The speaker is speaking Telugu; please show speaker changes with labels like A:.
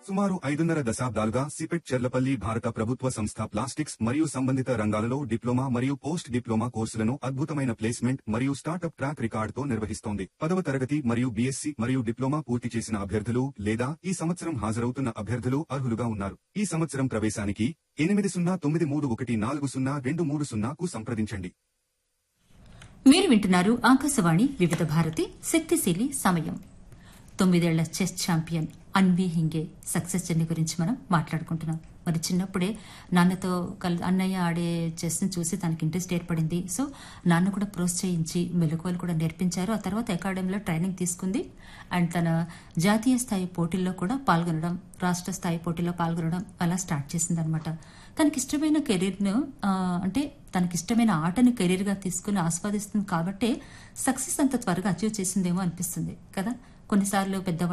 A: సుమారు ఐదున్నర దశాబ్దాలుగా సిపెట్ చెర్లపల్లి భారత ప్రభుత్వ సంస్థ ప్లాస్టిక్స్ మరియు సంబంధిత రంగాలలో డిప్లొమా మరియు పోస్ట్ డిప్లొమా కోర్సులను అద్భుతమైన ప్లేస్మెంట్ మరియు స్టార్టప్ ట్రాక్ రికార్డుతో నిర్వహిస్తోంది పదవ తరగతి మరియు బీఎస్సీ మరియు డిప్లొమా పూర్తి చేసిన అభ్యర్థులు లేదా ఈ సంవత్సరం హాజరవుతున్న అభ్యర్థులు అర్హులుగా ఉన్నారు ఈ సంవత్సరం ప్రవేశానికి ఎనిమిది సున్నా తొమ్మిది మూడు ఒకటి నాలుగు సున్నా రెండు మూడు సున్నాకు సంప్రదించండి
B: మీరు వింటున్నారు ఆకాశవాణి వివిధ భారతి శక్తిశీలి సమయం తొమ్మిదేళ్ల chess champion Anvi Hinge success journey గురించి మనం మాట్లాడుకుంటున్నాం మరి చిన్నప్పుడే నాన్నతో కల్ అన్నయ్య ఆడే చెస్ ని చూసి తనకి ఇంట్రెస్ట్ ఏర్పడింది సో నాన్న కూడా ప్రోత్సహించి మెలకువలు కూడా నేర్పించారు ఆ తర్వాత అకాడమీలో ట్రైనింగ్ తీసుకుంది అండ్ తన జాతీయ స్థాయి పోటీల్లో కూడా పాల్గొనడం రాష్ట్ర స్థాయి పోటీల్లో పాల్గొనడం అలా స్టార్ట్ చేసింది అనమాట తనకిష్టమైన కెరీర్ను ఆ, అంటే తనకిష్టమైన ఆటని కెరీర్గా తీసుకుని ఆస్వాదిస్తుంది కాబట్టే సక్సెస్ అంత త్వరగా అచీవ్ చేసిందేమో అనిపిస్తుంది కదా కొన్నిసార్లు పెద్ద